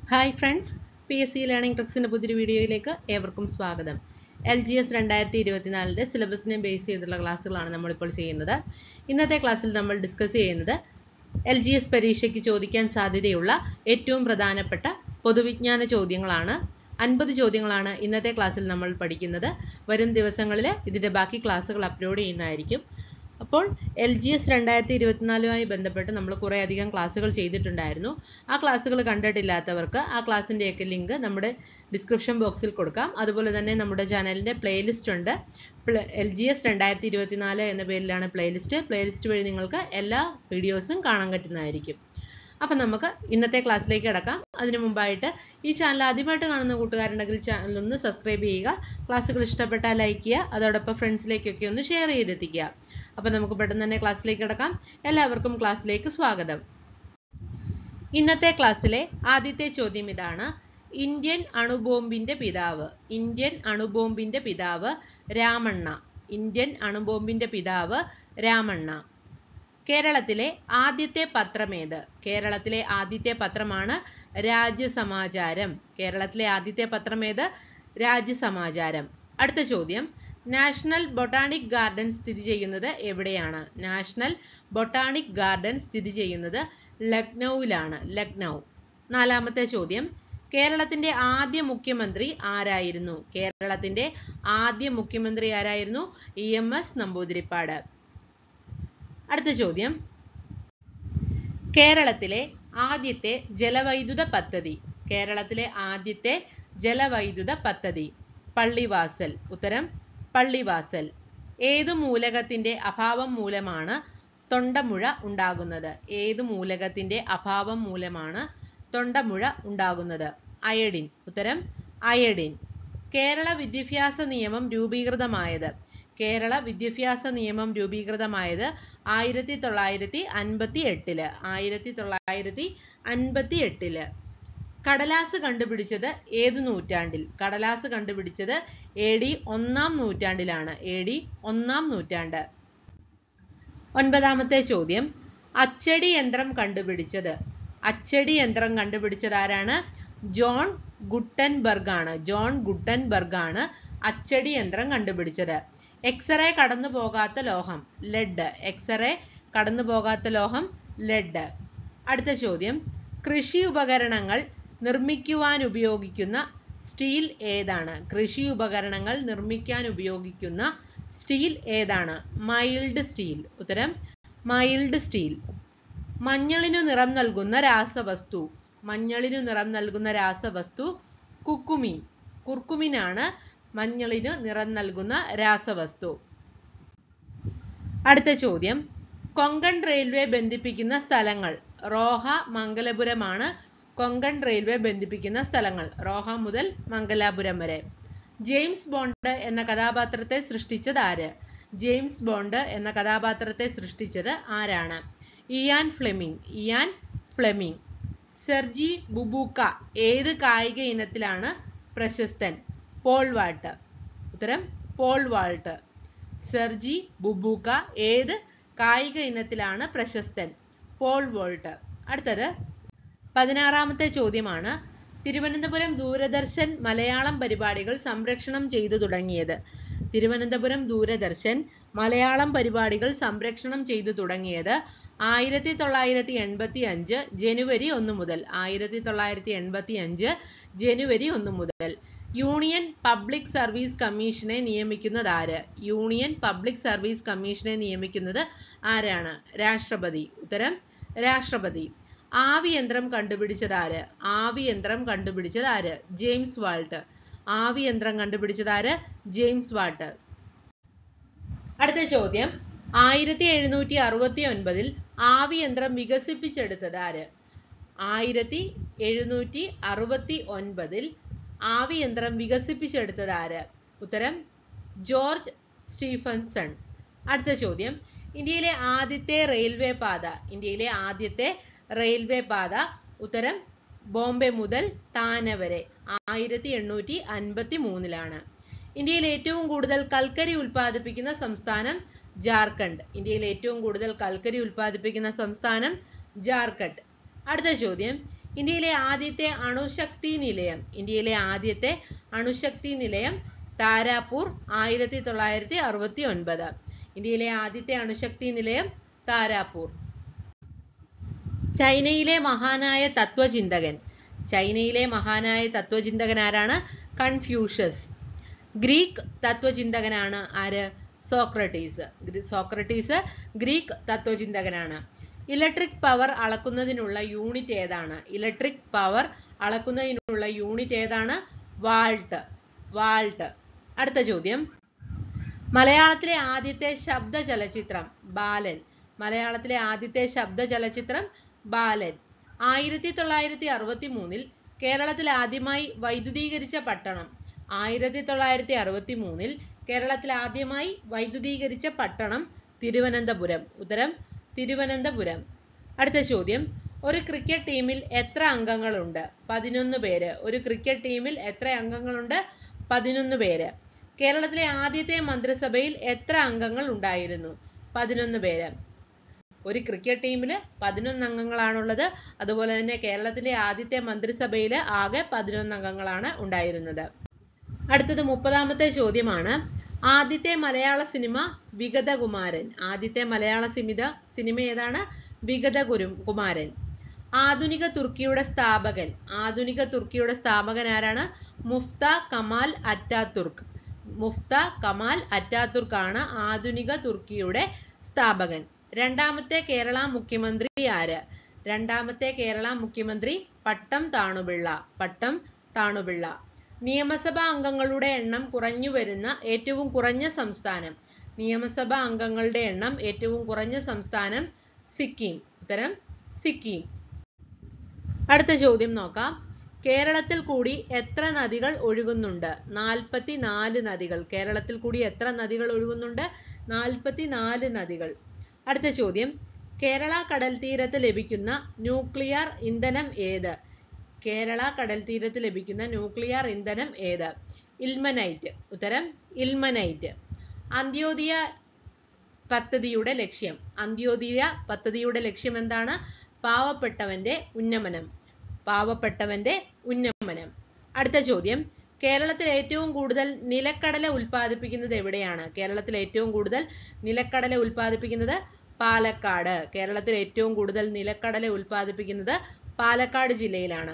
hi friends P S C learning ട്രിക്സിൻ്റെ പുതിയൊരു വീഡിയോയിലേക്ക് ഏവർക്കും സ്വാഗതം എൽ ജി എസ് രണ്ടായിരത്തി ഇരുപത്തിനാലിൻ്റെ സിലബസിനെ ബേസ് ചെയ്തിട്ടുള്ള ക്ലാസ്സുകളാണ് നമ്മളിപ്പോൾ ചെയ്യുന്നത് ഇന്നത്തെ ക്ലാസ്സിൽ നമ്മൾ ഡിസ്കസ് ചെയ്യുന്നത് എൽ ജി എസ് പരീക്ഷയ്ക്ക് ചോദിക്കാൻ സാധ്യതയുള്ള ഏറ്റവും പ്രധാനപ്പെട്ട പൊതുവിജ്ഞാന ചോദ്യങ്ങളാണ് അൻപത് ചോദ്യങ്ങളാണ് ഇന്നത്തെ ക്ലാസ്സിൽ നമ്മൾ പഠിക്കുന്നത് വരും ദിവസങ്ങളിൽ ഇതിൻ്റെ ബാക്കി ക്ലാസ്സുകൾ അപ്ലോഡ് ചെയ്യുന്നതായിരിക്കും അപ്പോൾ എൽ ജി എസ് രണ്ടായിരത്തി ഇരുപത്തിനാലുമായി ബന്ധപ്പെട്ട് നമ്മൾ കുറേ അധികം ക്ലാസ്സുകൾ ചെയ്തിട്ടുണ്ടായിരുന്നു ആ ക്ലാസ്സുകൾ കണ്ടിട്ടില്ലാത്തവർക്ക് ആ ക്ലാസ്സിൻ്റെയൊക്കെ ലിങ്ക് നമ്മുടെ ഡിസ്ക്രിപ്ഷൻ ബോക്സിൽ കൊടുക്കാം അതുപോലെ തന്നെ നമ്മുടെ ചാനലിൻ്റെ പ്ലേലിസ്റ്റ് ഉണ്ട് എൽ ജി എസ് രണ്ടായിരത്തി ഇരുപത്തിനാല് എന്ന പേരിലാണ് പ്ലേലിസ്റ്റ് പ്ലേലിസ്റ്റ് വഴി നിങ്ങൾക്ക് എല്ലാ വീഡിയോസും കാണാൻ പറ്റുന്നതായിരിക്കും അപ്പം നമുക്ക് ഇന്നത്തെ ക്ലാസ്സിലേക്ക് കിടക്കാം അതിനു മുമ്പായിട്ട് ഈ ചാനൽ ആദ്യമായിട്ട് കാണുന്ന കൂട്ടുകാരുണ്ടെങ്കിൽ ചാനൽ ഒന്ന് സബ്സ്ക്രൈബ് ചെയ്യുക ക്ലാസ്സുകൾ ഇഷ്ടപ്പെട്ടാൽ ലൈക്ക് ചെയ്യുക അതോടൊപ്പം ഫ്രണ്ട്സിലേക്കൊക്കെ ഒന്ന് ഷെയർ ചെയ്തെത്തിക്കുക അപ്പം നമുക്ക് പെട്ടെന്ന് തന്നെ ക്ലാസ്സിലേക്ക് കിടക്കാം എല്ലാവർക്കും ക്ലാസ്സിലേക്ക് സ്വാഗതം ഇന്നത്തെ ക്ലാസ്സിലെ ആദ്യത്തെ ചോദ്യം ഇതാണ് ഇന്ത്യൻ അണുബോംബിന്റെ പിതാവ് ഇന്ത്യൻ അണുബോംബിന്റെ പിതാവ് രാമണ്ണ ഇന്ത്യൻ അണുബോംബിന്റെ പിതാവ് രാമണ്ണ കേരളത്തിലെ ആദ്യത്തെ പത്രമേത് കേരളത്തിലെ ആദ്യത്തെ പത്രമാണ് രാജ്യസമാചാരം കേരളത്തിലെ ആദ്യത്തെ പത്രമേത് രാജ്യസമാചാരം അടുത്ത ചോദ്യം നാഷണൽ ബൊട്ടാണിക് ഗാർഡൻ സ്ഥിതി ചെയ്യുന്നത് എവിടെയാണ് നാഷണൽ ബൊട്ടാണിക് ഗാർഡൻ സ്ഥിതി ചെയ്യുന്നത് ലക്നൌവിലാണ് ലക്നൗ നാലാമത്തെ ചോദ്യം കേരളത്തിന്റെ ആദ്യ മുഖ്യമന്ത്രി ആരായിരുന്നു കേരളത്തിന്റെ ആദ്യ മുഖ്യമന്ത്രി ആരായിരുന്നു ഇ എം എസ് നമ്പൂതിരിപ്പാട് അടുത്ത ചോദ്യം കേരളത്തിലെ ആദ്യത്തെ ജലവൈദ്യുത പദ്ധതി കേരളത്തിലെ ആദ്യത്തെ ജലവൈദ്യുത പദ്ധതി പള്ളിവാസൽ ഉത്തരം പള്ളിവാസൽ ഏതു മൂലകത്തിന്റെ അഭാവം മൂലമാണ് തൊണ്ടമുഴ ഉണ്ടാകുന്നത് ഏതു മൂലകത്തിന്റെ അഭാവം മൂലമാണ് തൊണ്ടമുഴ ഉണ്ടാകുന്നത് അയഡിൻ ഉത്തരം അയഡിൻ കേരള വിദ്യാഭ്യാസ നിയമം രൂപീകൃതമായത് കേരള വിദ്യാഭ്യാസ നിയമം രൂപീകൃതമായത് ആയിരത്തി തൊള്ളായിരത്തി അൻപത്തി എട്ടില് ആയിരത്തി തൊള്ളായിരത്തി അൻപത്തി എട്ടില് കടലാസ് കണ്ടുപിടിച്ചത് ഏത് നൂറ്റാണ്ടിൽ കടലാസ് കണ്ടുപിടിച്ചത് എ ഡി ഒന്നാം നൂറ്റാണ്ടിലാണ് എ ഡി ഒന്നാം നൂറ്റാണ്ട് ഒൻപതാമത്തെ ചോദ്യം അച്ചടി യന്ത്രം കണ്ടുപിടിച്ചത് അച്ചടി യന്ത്രം കണ്ടുപിടിച്ചത് ആരാണ് ജോൺ ഗുട്ടൻബർഗ് ആണ് ജോൺ ഗുട്ടൻബർഗ് ആണ് അച്ചടി യന്ത്രം കണ്ടുപിടിച്ചത് എക്സ്റേ കടന്നു പോകാത്ത ലോഹം ലെഡ് എക്സ്റേ കടന്നു പോകാത്ത ലോഹം ലെഡ് അടുത്ത ചോദ്യം കൃഷി ഉപകരണങ്ങൾ നിർമ്മിക്കുവാൻ ഉപയോഗിക്കുന്ന സ്റ്റീൽ ഏതാണ് കൃഷി ഉപകരണങ്ങൾ നിർമ്മിക്കാൻ ഉപയോഗിക്കുന്ന സ്റ്റീൽ ഏതാണ് മൈൽഡ് സ്റ്റീൽ ഉത്തരം മൈൽഡ് സ്റ്റീൽ മഞ്ഞളിനു നിറം നൽകുന്ന രാസവസ്തു മഞ്ഞളിനു നിറം നൽകുന്ന രാസവസ്തു കുക്കുമീൻ കുർക്കുമിനാണ് മഞ്ഞളിന് നിറം നൽകുന്ന രാസവസ്തു അടുത്ത ചോദ്യം കൊങ്കൺ റെയിൽവേ ബന്ധിപ്പിക്കുന്ന സ്ഥലങ്ങൾ റോഹ മംഗലപുരമാണ് കൊങ്കൺ റെയിൽവേ ബന്ധിപ്പിക്കുന്ന സ്ഥലങ്ങൾ റോഹ മുതൽ മംഗലാപുരം വരെ ജെയിംസ് ബോണ്ട് എന്ന കഥാപാത്രത്തെ സൃഷ്ടിച്ചത് ആര് ജെയിംസ് ബോണ്ട് എന്ന കഥാപാത്രത്തെ സൃഷ്ടിച്ചത് ആരാണ് Ian Fleming Ian Fleming Sergey Bubka ഏത് കായിക ഇനത്തിലാണ് പ്രശസ്തൻ പോൾ വാൾട്ട് ഉത്തരം പോൾ വാൾട്ട് സെർജി ബുബൂക്ക ഏത് കായിക ഇനത്തിലാണ് പ്രശസ്തൻ പോൾ വോൾട്ട് അടുത്തത് പതിനാറാമത്തെ ചോദ്യമാണ് തിരുവനന്തപുരം ദൂരദർശൻ മലയാളം പരിപാടികൾ സംരക്ഷണം ചെയ്തു തുടങ്ങിയത് തിരുവനന്തപുരം ദൂരദർശൻ മലയാളം പരിപാടികൾ സംരക്ഷണം ചെയ്തു തുടങ്ങിയത് ആയിരത്തി തൊള്ളായിരത്തി എൺപത്തി അഞ്ച് ജനുവരി ഒന്ന് മുതൽ ആയിരത്തി തൊള്ളായിരത്തി എൺപത്തി അഞ്ച് ജനുവരി ഒന്ന് മുതൽ യൂണിയൻ പബ്ലിക് സർവീസ് കമ്മീഷനെ നിയമിക്കുന്നത് ആര് യൂണിയൻ പബ്ലിക് സർവീസ് കമ്മീഷനെ നിയമിക്കുന്നത് ആരാണ് രാഷ്ട്രപതി ഉത്തരം രാഷ്ട്രപതി ആവി യന്ത്രം കണ്ടുപിടിച്ചത് ആര് ആവി യന്ത്രം കണ്ടുപിടിച്ചത് ആര് ജെയിംസ് വാൾട്ട് ആവി യന്ത്രം കണ്ടുപിടിച്ചത് ആര് ജെയിംസ് വാൾട്ട് അടുത്ത ചോദ്യം ആയിരത്തി എഴുന്നൂറ്റി അറുപത്തി ഒൻപതിൽ ആവി യന്ത്രം വികസിപ്പിച്ചെടുത്തത് ആര് ആയിരത്തി എഴുന്നൂറ്റി അറുപത്തി ഒൻപതിൽ ആവി യന്ത്രം വികസിപ്പിച്ചെടുത്തത് ആര് ഉത്തരം ജോർജ് സ്റ്റീഫൻസൺ അടുത്ത ചോദ്യം ഇന്ത്യയിലെ ആദ്യത്തെ റെയിൽവേ പാത ഇന്ത്യയിലെ ആദ്യത്തെ റെയിൽവേ പാത ഉത്തരം ബോംബെ മുതൽ താന വരെ ആയിരത്തി എണ്ണൂറ്റി അൻപത്തി മൂന്നിലാണ് ഇന്ത്യയിൽ ഏറ്റവും കൂടുതൽ കൽക്കരി ഉൽപ്പാദിപ്പിക്കുന്ന സംസ്ഥാനം ജാർഖണ്ഡ് ഇന്ത്യയിൽ ഏറ്റവും കൂടുതൽ കൽക്കരി ഉൽപ്പാദിപ്പിക്കുന്ന സംസ്ഥാനം ജാർഖണ്ഡ് അടുത്ത ചോദ്യം ഇന്ത്യയിലെ ആദ്യത്തെ അണുശക്തി നിലയം ഇന്ത്യയിലെ ആദ്യത്തെ അണുശക്തി നിലയം താരാപൂർ ആയിരത്തി തൊള്ളായിരത്തി അറുപത്തി ഒൻപത് ഇന്ത്യയിലെ ആദ്യത്തെ അണുശക്തി നിലയം താരാപൂർ ചൈനയിലെ മഹാനായ തത്വചിന്തകൻ ചൈനയിലെ മഹാനായ തത്വചിന്തകൻ ആരാണ് കൺഫ്യൂഷ്യസ് ഗ്രീക്ക് തത്വചിന്തകനാണ് ആര് സോക്രട്ടീസ് ഗ്രി- സോക്രട്ടീസ് ഗ്രീക്ക് തത്വചിന്തകനാണ് ഇലക്ട്രിക് പവർ അളക്കുന്നതിനുള്ള യൂണിറ്റ് ഏതാണ് ഇലക്ട്രിക് പവർ അളക്കുന്നതിനുള്ള യൂണിറ്റ് ഏതാണ് വാൾട്ട് വാൾട്ട് അടുത്ത ചോദ്യം മലയാളത്തിലെ ആദ്യത്തെ ശബ്ദ ചലച്ചിത്രം ബാലൻ മലയാളത്തിലെ ആദ്യത്തെ ശബ്ദ ചലച്ചിത്രം ബാലൻ ആയിരത്തി തൊള്ളായിരത്തി അറുപത്തി മൂന്നിൽ കേരളത്തിൽ ആദ്യമായി വൈദ്യുതീകരിച്ച പട്ടണം ആയിരത്തി തൊള്ളായിരത്തി അറുപത്തി മൂന്നിൽ കേരളത്തിൽ ആദ്യമായി വൈദ്യുതീകരിച്ച പട്ടണം തിരുവനന്തപുരം ഉത്തരം തിരുവനന്തപുരം അടുത്ത ചോദ്യം ഒരു ക്രിക്കറ്റ് ടീമിൽ എത്ര അംഗങ്ങളുണ്ട് പതിനൊന്ന് പേര് ഒരു ക്രിക്കറ്റ് ടീമിൽ എത്ര അംഗങ്ങളുണ്ട് പതിനൊന്ന് പേര് കേരളത്തിലെ ആദ്യത്തെ മന്ത്രിസഭയിൽ എത്ര അംഗങ്ങൾ ഉണ്ടായിരുന്നു പതിനൊന്ന് പേര് ഒരു ക്രിക്കറ്റ് ടീമിൽ പതിനൊന്ന് അംഗങ്ങളാണുള്ളത് അതുപോലെ തന്നെ കേരളത്തിലെ ആദ്യത്തെ മന്ത്രിസഭയിൽ ആകെ പതിനൊന്ന് അംഗങ്ങളാണ് ഉണ്ടായിരുന്നത് അടുത്തത് മുപ്പതാമത്തെ ചോദ്യമാണ് ആദ്യത്തെ മലയാള സിനിമ വിഗതകുമാരൻ ആദ്യത്തെ മലയാള സിനിമ സിനിമ ഏതാണ് വിഗതകുരു കുമാരൻ ആധുനിക തുർക്കിയുടെ സ്ഥാപകൻ ആധുനിക തുർക്കിയുടെ സ്ഥാപകൻ ആരാണ് മുഫ്ത കമാൽ അറ്റാതുർക്ക് മുഫ്ത കമാൽ അറ്റാതുർക്ക് ആണ് ആധുനിക തുർക്കിയുടെ സ്ഥാപകൻ രണ്ടാമത്തെ കേരള മുഖ്യമന്ത്രി ആര് രണ്ടാമത്തെ കേരള മുഖ്യമന്ത്രി പട്ടം താണുപിള്ള പട്ടം താണുപിള്ള നിയമസഭാ അംഗങ്ങളുടെ എണ്ണം കുറഞ്ഞു വരുന്ന ഏറ്റവും കുറഞ്ഞ സംസ്ഥാനം നിയമസഭാ അംഗങ്ങളുടെ എണ്ണം ഏറ്റവും കുറഞ്ഞ സംസ്ഥാനം സിക്കിം ഉത്തരം സിക്കിം അടുത്ത ചോദ്യം നോക്കാം കേരളത്തിൽ കൂടി എത്ര നദികൾ ഒഴുകുന്നുണ്ട് നാൽപ്പത്തി നാല് നദികൾ കേരളത്തിൽ കൂടി എത്ര നദികൾ ഒഴുകുന്നുണ്ട് നാൽപ്പത്തി നാല് നദികൾ അടുത്ത ചോദ്യം കേരള കടൽ തീരത്ത് ലഭിക്കുന്ന ന്യൂക്ലിയർ ഇന്ധനം ഏത് കേരള കടൽ തീരത്ത് ലഭിക്കുന്ന ന്യൂക്ലിയർ ഇന്ധനം ഏത് ഇൽമനൈറ്റ് ഉത്തരം ഇൽമനൈറ്റ് അന്ത്യോദയ പദ്ധതിയുടെ ലക്ഷ്യം അന്ത്യോദയ പദ്ധതിയുടെ ലക്ഷ്യം എന്താണ് പാവപ്പെട്ടവന്റെ ഉന്നമനം പാവപ്പെട്ടവന്റെ ഉന്നമനം അടുത്ത ചോദ്യം കേരളത്തിൽ ഏറ്റവും കൂടുതൽ നിലക്കടല ഉൽപ്പാദിപ്പിക്കുന്നത് എവിടെയാണ് കേരളത്തിൽ ഏറ്റവും കൂടുതൽ നിലക്കടല ഉൽപ്പാദിപ്പിക്കുന്നത് പാലക്കാട് കേരളത്തിൽ ഏറ്റവും കൂടുതൽ നിലക്കടല ഉൽപ്പാദിപ്പിക്കുന്നത് പാലക്കാട് ജില്ലയിലാണ്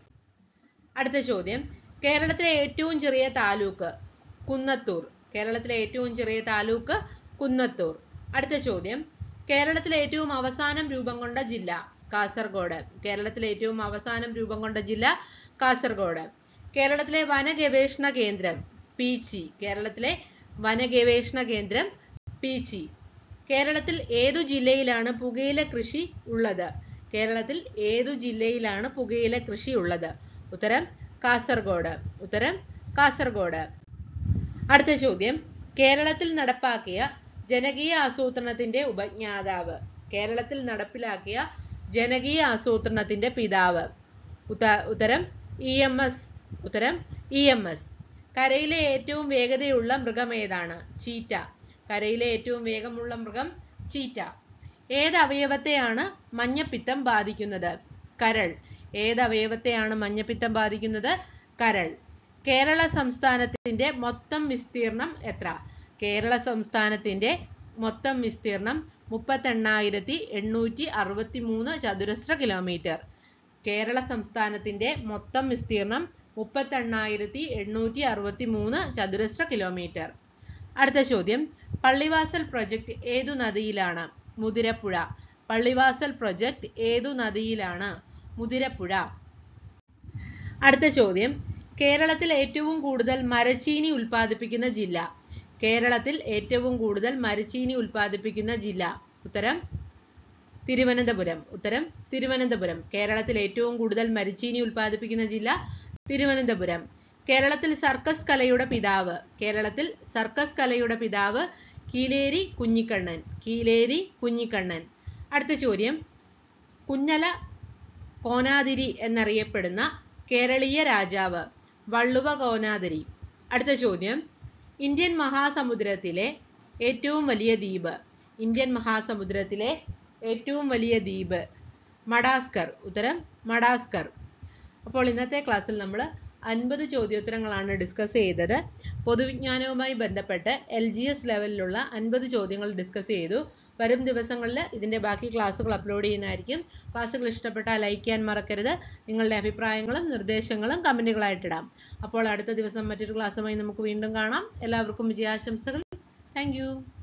അടുത്ത ചോദ്യം കേരളത്തിലെ ഏറ്റവും ചെറിയ താലൂക്ക് കുന്നത്തൂർ കേരളത്തിലെ ഏറ്റവും ചെറിയ താലൂക്ക് കുന്നത്തൂർ അടുത്ത ചോദ്യം കേരളത്തിലെ ഏറ്റവും അവസാനം രൂപം കൊണ്ട ജില്ല കാസർഗോഡ് കേരളത്തിലെ ഏറ്റവും അവസാനം രൂപം കൊണ്ട ജില്ല കാസർഗോഡ് കേരളത്തിലെ വനഗവേഷണ കേന്ദ്രം പീച്ചി കേരളത്തിലെ വനഗവേഷണ കേന്ദ്രം പീച്ചി കേരളത്തിൽ ഏതു ജില്ലയിലാണ് പുകയില കൃഷി ഉള്ളത് കേരളത്തിൽ ഏതു ജില്ലയിലാണ് പുകയില കൃഷി ഉള്ളത് ഉത്തരം കാസർഗോഡ് ഉത്തരം കാസർഗോഡ് അടുത്ത ചോദ്യം കേരളത്തിൽ നടപ്പാക്കിയ ജനകീയ ആസൂത്രണത്തിന്റെ ഉപജ്ഞാതാവ് കേരളത്തിൽ നടപ്പിലാക്കിയ ജനകീയ ആസൂത്രണത്തിന്റെ പിതാവ് ഉത്ത- ഉത്തരം ഇ എം എസ് ഉത്തരം ഇ എം എസ് കരയിലെ ഏറ്റവും വേഗതയുള്ള മൃഗം ഏതാണ് ചീറ്റ കരയിലെ ഏറ്റവും വേഗമുള്ള മൃഗം ചീറ്റ ഏത് അവയവത്തെയാണ് മഞ്ഞപ്പിത്തം ബാധിക്കുന്നത് കരൾ ഏത് അവയവത്തെയാണ് മഞ്ഞപ്പിത്തം ബാധിക്കുന്നത് കരൾ കേരള സംസ്ഥാനത്തിന്റെ മൊത്തം വിസ്തീർണം എത്ര കേരള സംസ്ഥാനത്തിന്റെ മൊത്തം വിസ്തീർണം മുപ്പത്തെണ്ണായിരത്തി എണ്ണൂറ്റി അറുപത്തി മൂന്ന് ചതുരശ്ര കിലോമീറ്റർ കേരള സംസ്ഥാനത്തിന്റെ മൊത്തം വിസ്തീർണം മുപ്പത്തെണ്ണായിരത്തി എണ്ണൂറ്റി അറുപത്തി മൂന്ന് ചതുരശ്ര കിലോമീറ്റർ അടുത്ത ചോദ്യം പള്ളിവാസൽ പ്രൊജക്ട് ഏതു നദിയിലാണ് മുതിരപ്പുഴ പള്ളിവാസൽ പ്രൊജക്ട് ഏതു നദിയിലാണ് മുതിരപ്പുഴ അടുത്ത ചോദ്യം കേരളത്തിൽ ഏറ്റവും കൂടുതൽ മരച്ചീനി ഉൽപ്പാദിപ്പിക്കുന്ന ജില്ല കേരളത്തിൽ ഏറ്റവും കൂടുതൽ മരച്ചീനി ഉൽപ്പാദിപ്പിക്കുന്ന ജില്ല ഉത്തരം തിരുവനന്തപുരം ഉത്തരം തിരുവനന്തപുരം കേരളത്തിൽ ഏറ്റവും കൂടുതൽ മരച്ചീനി ഉൽപ്പാദിപ്പിക്കുന്ന ജില്ല തിരുവനന്തപുരം കേരളത്തിൽ സർക്കസ് കലയുടെ പിതാവ് കേരളത്തിൽ സർക്കസ് കലയുടെ പിതാവ് കീലേരി കുഞ്ഞിക്കണ്ണൻ കീലേരി കുഞ്ഞിക്കണ്ണൻ അടുത്ത ചോദ്യം കുഞ്ഞല കോനാതിരി എന്നറിയപ്പെടുന്ന കേരളീയ രാജാവ് വള്ളുവ കോനാതിരി അടുത്ത ചോദ്യം ഇന്ത്യൻ മഹാസമുദ്രത്തിലെ ഏറ്റവും വലിയ ദ്വീപ് ഇന്ത്യൻ മഹാസമുദ്രത്തിലെ ഏറ്റവും വലിയ ദ്വീപ് മഡാസ്കർ ഉത്തരം മഡാസ്കർ അപ്പോൾ ഇന്നത്തെ ക്ലാസ്സിൽ നമ്മൾ അൻപത് ചോദ്യോത്തരങ്ങളാണ് ഡിസ്കസ് ചെയ്തത് പൊതുവിജ്ഞാനവുമായി ബന്ധപ്പെട്ട് എൽ ജി എസ് ലെവലിലുള്ള അൻപത് ചോദ്യങ്ങൾ ഡിസ്കസ് ചെയ്തു വരും ദിവസങ്ങളിൽ ഇതിൻ്റെ ബാക്കി ക്ലാസ്സുകൾ അപ്ലോഡ് ചെയ്യുന്നതായിരിക്കും ക്ലാസ്സുകൾ ഇഷ്ടപ്പെട്ടാൽ ലൈക്ക് ചെയ്യാൻ മറക്കരുത് നിങ്ങളുടെ അഭിപ്രായങ്ങളും നിർദ്ദേശങ്ങളും കമൻറ്റുകളായിട്ടിടാം അപ്പോൾ അടുത്ത ദിവസം മറ്റൊരു ക്ലാസ്സുമായി നമുക്ക് വീണ്ടും കാണാം എല്ലാവർക്കും വിജയാശംസകൾ താങ്ക്